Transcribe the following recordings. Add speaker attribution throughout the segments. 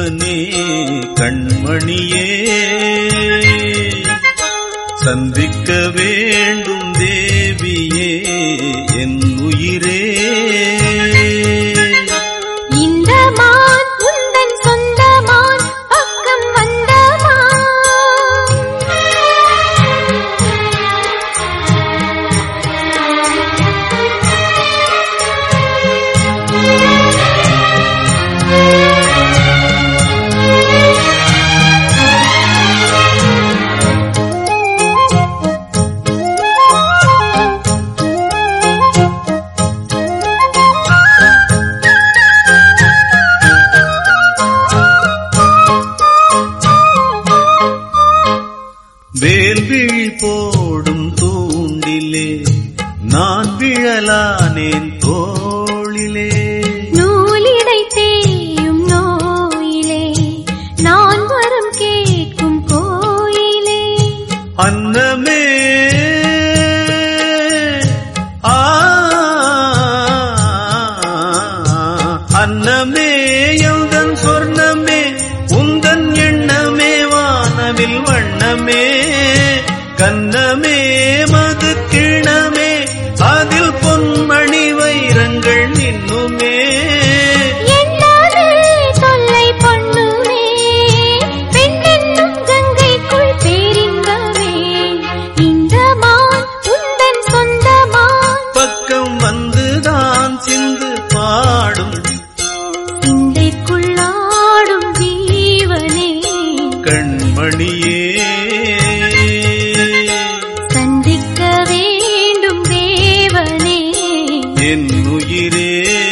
Speaker 1: ஜீவனே கண்மணியே சந்திக்க வேண்டும் தேவியே என் உயிரே
Speaker 2: இந்த மான் உந்தன் சொந்த மான் பக்கம் வந்த மான்
Speaker 1: வேல்விழி போடும் தூண்டிலே நான் விழலானேன் தோளிலே
Speaker 2: நூலிடை தேயும் நோயிலே நான் வரம் கேட்கும் கோயிலே
Speaker 1: அன்னமே ஆ அன்னமே எந்தன் சொர்ணமே உந்தன் எண்ணமே வானவில் வண்ணமே கன்னமே மது கிணமே அதில் பொன்மணி வைரங்கள் நின்னுமே
Speaker 2: என்னாலே தொல்லை பண்ணுமே பெண்ணென்னும் கங்கைக்குள் பேரின்பமே இந்த மான் உந்தன் சொந்த மான்
Speaker 1: பக்கம் வந்துதான் சிந்து பாடும்
Speaker 2: சிந்தைக்குள்ளாடும் ஜீவனே
Speaker 1: கண்மணியே
Speaker 2: சந்திக்க வேண்டும் தேவனே
Speaker 1: என் உயிரே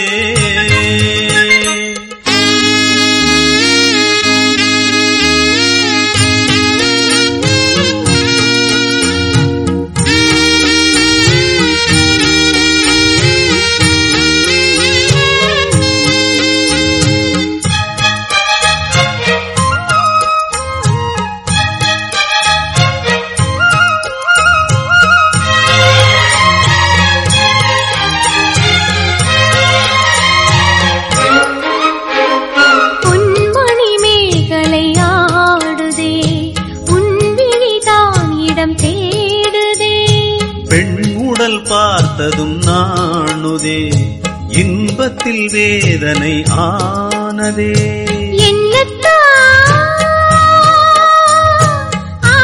Speaker 2: பொன்மணி மேகலை ஆடுதே உன்விழிதான் இடம் தேடுதே
Speaker 1: பெண் உடல் பார்த்ததும் நாணுதே இன்பத்தில் வேதனை ஆனதே
Speaker 2: என்னத்தான் ஆ,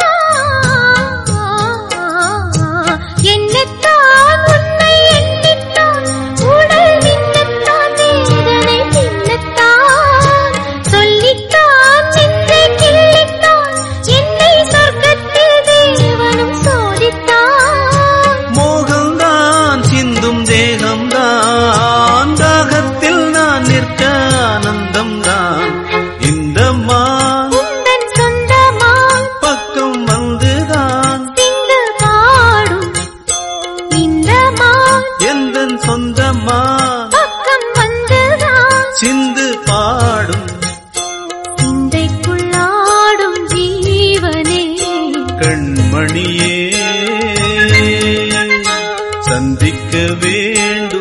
Speaker 2: என்னத்தான் உன்னை எண்ணித்தான் உடல் நின்னத்தான் வேதனை தின்னத்தான் சொல்லித்தான் நெஞ்சை கிள்ளித்தான் என்னை சொர்க்கத்தில் தேவனும் சோதித்தான்
Speaker 1: மோகம்தான் சிந்தும் தேகம்தான் தாகத்தில் நான் நிற்க ஆனந்தம்தான் இந்த மான்
Speaker 2: உந்தன் சொந்தமான்
Speaker 1: பக்கம் வந்துதான்
Speaker 2: சிந்து பாடும் இந்த மான்
Speaker 1: எந்தன் சொந்தமா
Speaker 2: பக்கம் வந்துதான்
Speaker 1: சிந்து பாடும்
Speaker 2: சிந்தைக்குள்ளாடும் ஜீவனே
Speaker 1: கண்மணியே சந்திக்க வேண்டும்